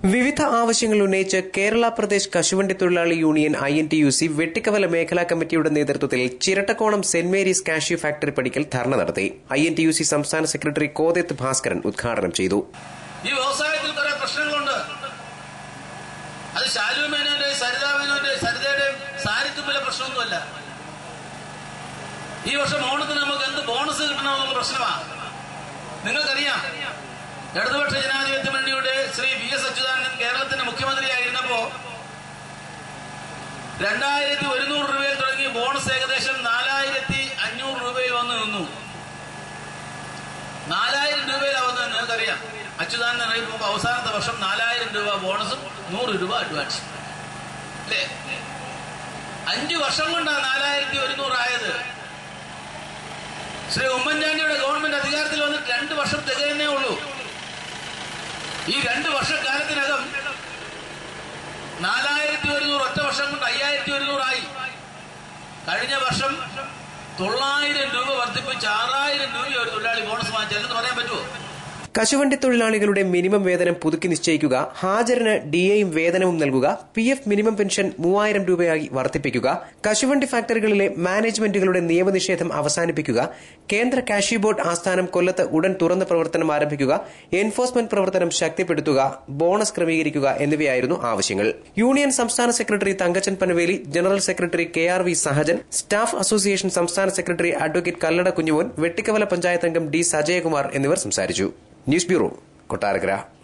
വിവിധ ആവശ്യങ്ങൾ ഉന്നയിച്ച് കേരള പ്രദേശ് കശുവണ്ടി തൊഴിലാളി union I N T U C Vettikkavala മേഖലാ കമ്മിറ്റിയുടെ നേതൃത്വത്തിൽ Chirattakkonam Saint Mary's cashew factory പടിക്കൽ ധർണ നടത്തി I N T U C സംസ്ഥാന സെക്രട്ടറി കോതത്ത് ഭാസ്കരൻ ഉദ്ഘാടനം ചെയ്തു ഈ വ്യവസായത്തിൽ കുറെ പ്രശ്നങ്ങളുണ്ട് അത് ശാലു മേനോന്റെ സരിത മേനോന്റെ സരിതയുടെ സാരിത്തുമ്പിലെ പ്രശ്നമൊന്നുമല്ല ഈ വർഷം ഓണത്തിന് നമുക്ക് എന്ത് ബോണസ് കിട്ടണമെന്നുള്ള പ്രശ്നമാണ് നിങ്ങൾക്കറിയാം ഇടതുപക്ഷ ജനാധിപത്യ മുന്നണിയുടെ ശ്രീ വി എസ് അച്യുതാനന്ദൻ കേരളത്തിന്റെ മുഖ്യമന്ത്രിയായിരുന്നപ്പോ രണ്ടായിരത്തി ഒരുന്നൂറ് രൂപയിൽ തുടങ്ങി ബോണസ് ഏകദേശം നാലായിരത്തി അഞ്ഞൂറ് രൂപയിൽ വന്നു നിന്നു നാലായിരം രൂപയിലാവുന്നത് നിങ്ങൾക്കറിയാം അച്യുതാനന്ദൻ അറിയിപ്പോ അവസാനത്തെ വർഷം നാലായിരം രൂപ ബോണസും നൂറ് രൂപ അഡ്വാൻസും അല്ലേ അഞ്ചു വർഷം കൊണ്ടാണ് നാലായിരത്തി ഒരുന്നൂറായത് ശ്രീ ഉമ്മൻചാണ്ടിയുടെ ഗവൺമെന്റ് അധികാരത്തിൽ വന്നിട്ട് രണ്ട് വർഷം തികയുന്നേ ഉള്ളൂ ഈ രണ്ട് വർഷക്കാലത്തിനകം നാലായിരത്തി ഒരുന്നൂറ് ഒറ്റ വർഷം കൊണ്ട് അയ്യായിരത്തി ഒരുന്നൂറായി കഴിഞ്ഞ വർഷം തൊള്ളായിരം രൂപ വർദ്ധിപ്പിച്ച് ആറായിരം രൂപ ഒരു തൊഴിലാളി ബോണസ് വാങ്ങിച്ചാലെന്ന് പറയാൻ പറ്റുമോ കശുവണ്ടി തൊഴിലാളികളുടെ മിനിമം വേതനം പുതുക്കി നിശ്ചയിക്കുക ഹാജറിന് ഡിഎയും വേതനവും നൽകുക പി എഫ് മിനിമം പെൻഷൻ മൂവായിരം രൂപയായി വർദ്ധിപ്പിക്കുക കശുവണ്ടി ഫാക്ടറികളിലെ മാനേജ്മെന്റുകളുടെ നിയമനിഷേധം അവസാനിപ്പിക്കുക കേന്ദ്ര കാഷ്യൂ ബോർഡ് ആസ്ഥാനം കൊല്ലത്ത് ഉടൻ തുറന്ന് പ്രവർത്തനം ആരംഭിക്കുക എൻഫോഴ്സ്മെന്റ് പ്രവർത്തനം ശക്തിപ്പെടുത്തുക ബോണസ് ക്രമീകരിക്കുക എന്നിവയായിരുന്നു ആവശ്യങ്ങൾ യൂണിയൻ സംസ്ഥാന secretary Thankachan Panaveli general secretary K R V Sahajan staff association സംസ്ഥാന സെക്രട്ടറി അഡ്വക്കേറ്റ് കല്ലട കുഞ്ഞുമോൻ വെട്ടിക്കവല പഞ്ചായത്ത് അംഗം ഡി സജയകുമാർ എന്നിവർ സംസാരിച്ചു ന്യൂസ് ബ്യൂറോ കൊട്ടാരക്കര